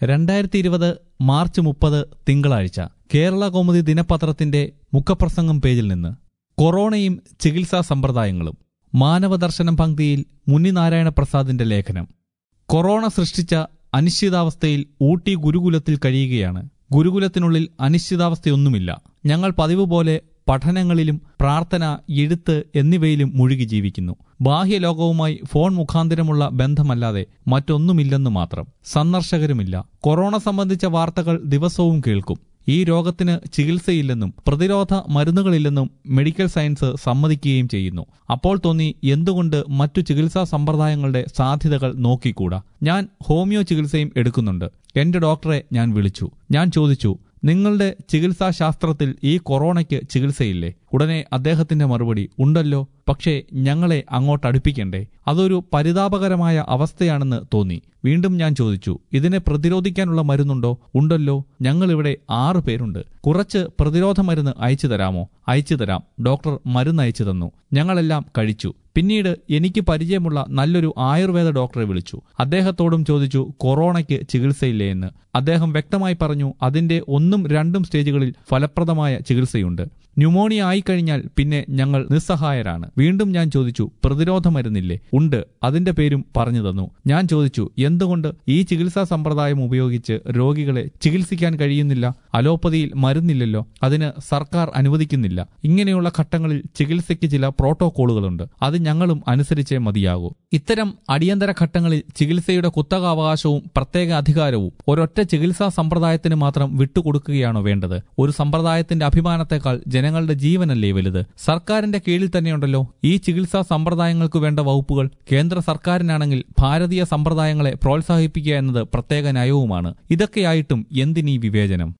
രണ്ടായിരത്തി ഇരുപത് മാർച്ച് മുപ്പത് തിങ്കളാഴ്ച കേരള കൗമുദി ദിനപത്രത്തിന്റെ മുഖപ്രസംഗം പേജിൽ നിന്ന് കൊറോണയും ചികിത്സാ സമ്പ്രദായങ്ങളും മാനവദർശനം പങ്ക്തിയിൽ മുന്നിനാരായണ പ്രസാദിന്റെ ലേഖനം കൊറോണ സൃഷ്ടിച്ച അനിശ്ചിതാവസ്ഥയിൽ ഊട്ടി ഗുരുകുലത്തിൽ കഴിയുകയാണ് ഗുരുകുലത്തിനുള്ളിൽ അനിശ്ചിതാവസ്ഥയൊന്നുമില്ല ഞങ്ങൾ പതിവ് പോലെ പഠനങ്ങളിലും പ്രാർത്ഥന എഴുത്ത് എന്നിവയിലും മുഴുകി ജീവിക്കുന്നു ബാഹ്യലോകവുമായി ഫോൺ മുഖാന്തരമുള്ള ബന്ധമല്ലാതെ മറ്റൊന്നുമില്ലെന്ന് മാത്രം സന്ദർശകരുമില്ല കൊറോണ സംബന്ധിച്ച വാർത്തകൾ ദിവസവും കേൾക്കും ഈ രോഗത്തിന് ചികിത്സയില്ലെന്നും പ്രതിരോധ മരുന്നുകളില്ലെന്നും മെഡിക്കൽ സയൻസ് സമ്മതിക്കുകയും ചെയ്യുന്നു അപ്പോൾ തോന്നി എന്തുകൊണ്ട് മറ്റു ചികിത്സാ സമ്പ്രദായങ്ങളുടെ സാധ്യതകൾ നോക്കിക്കൂടാ ഞാൻ ഹോമിയോ ചികിത്സയും എടുക്കുന്നുണ്ട് എന്റെ ഡോക്ടറെ ഞാൻ വിളിച്ചു ഞാൻ ചോദിച്ചു നിങ്ങളുടെ ചികിത്സാ ശാസ്ത്രത്തിൽ ഈ കൊറോണയ്ക്ക് ചികിത്സയില്ലേ ഉടനെ അദ്ദേഹത്തിന്റെ മറുപടി ഉണ്ടല്ലോ പക്ഷേ ഞങ്ങളെ അങ്ങോട്ട് അടുപ്പിക്കണ്ടേ അതൊരു പരിതാപകരമായ അവസ്ഥയാണെന്ന് തോന്നി വീണ്ടും ഞാൻ ചോദിച്ചു ഇതിനെ പ്രതിരോധിക്കാനുള്ള മരുന്നുണ്ടോ ഉണ്ടല്ലോ ഞങ്ങളിവിടെ ആറു പേരുണ്ട് കുറച്ച് പ്രതിരോധ മരുന്ന് അയച്ചു തരാമോ അയച്ചു തരാം ഡോക്ടർ മരുന്ന് അയച്ചു തന്നു ഞങ്ങളെല്ലാം കഴിച്ചു പിന്നീട് എനിക്ക് പരിചയമുള്ള നല്ലൊരു ആയുർവേദ ഡോക്ടറെ വിളിച്ചു അദ്ദേഹത്തോടും ചോദിച്ചു കൊറോണയ്ക്ക് ചികിത്സയില്ലേ എന്ന് അദ്ദേഹം വ്യക്തമായി പറഞ്ഞു അതിന്റെ ഒന്നും രണ്ടും സ്റ്റേജുകളിൽ ഫലപ്രദമായ ചികിത്സയുണ്ട് ന്യൂമോണിയ ആയിക്കഴിഞ്ഞാൽ പിന്നെ ഞങ്ങൾ നിസ്സഹായരാണ് വീണ്ടും ഞാൻ ചോദിച്ചു പ്രതിരോധ മരുന്നില്ലേ ഉണ്ട് അതിന്റെ പേരും പറഞ്ഞു തന്നു ഞാൻ ചോദിച്ചു എന്തുകൊണ്ട് ഈ ചികിത്സാ സമ്പ്രദായം ഉപയോഗിച്ച് രോഗികളെ ചികിത്സിക്കാൻ കഴിയുന്നില്ല അലോപ്പതിയിൽ മരുന്നില്ലല്ലോ അതിന് സർക്കാർ അനുവദിക്കുന്നില്ല ഇങ്ങനെയുള്ള ഘട്ടങ്ങളിൽ ചികിത്സയ്ക്ക് ചില പ്രോട്ടോകോളുകളുണ്ട് അത് ഞങ്ങളും അനുസരിച്ചേ മതിയാകൂ ഇത്തരം അടിയന്തര ഘട്ടങ്ങളിൽ ചികിത്സയുടെ കുത്തകാവകാശവും പ്രത്യേക അധികാരവും ഒരൊറ്റ ചികിത്സാ സമ്പ്രദായത്തിന് മാത്രം വിട്ടുകൊടുക്കുകയാണോ വേണ്ടത് ഒരു സമ്പ്രദായത്തിന്റെ അഭിമാനത്തെക്കാൾ ജനങ്ങളുടെ ജീവനല്ലേ വലുത് സർക്കാരിന്റെ കീഴിൽ തന്നെയുണ്ടല്ലോ ഈ ചികിത്സാ സമ്പ്രദായങ്ങൾക്ക് വേണ്ട വകുപ്പുകൾ കേന്ദ്ര സർക്കാരിനാണെങ്കിൽ ഭാരതീയ സമ്പ്രദായങ്ങളെ പ്രോത്സാഹിപ്പിക്കുക എന്നത് പ്രത്യേക നയവുമാണ് ഇതൊക്കെയായിട്ടും എന്തിനീ വിവേചനം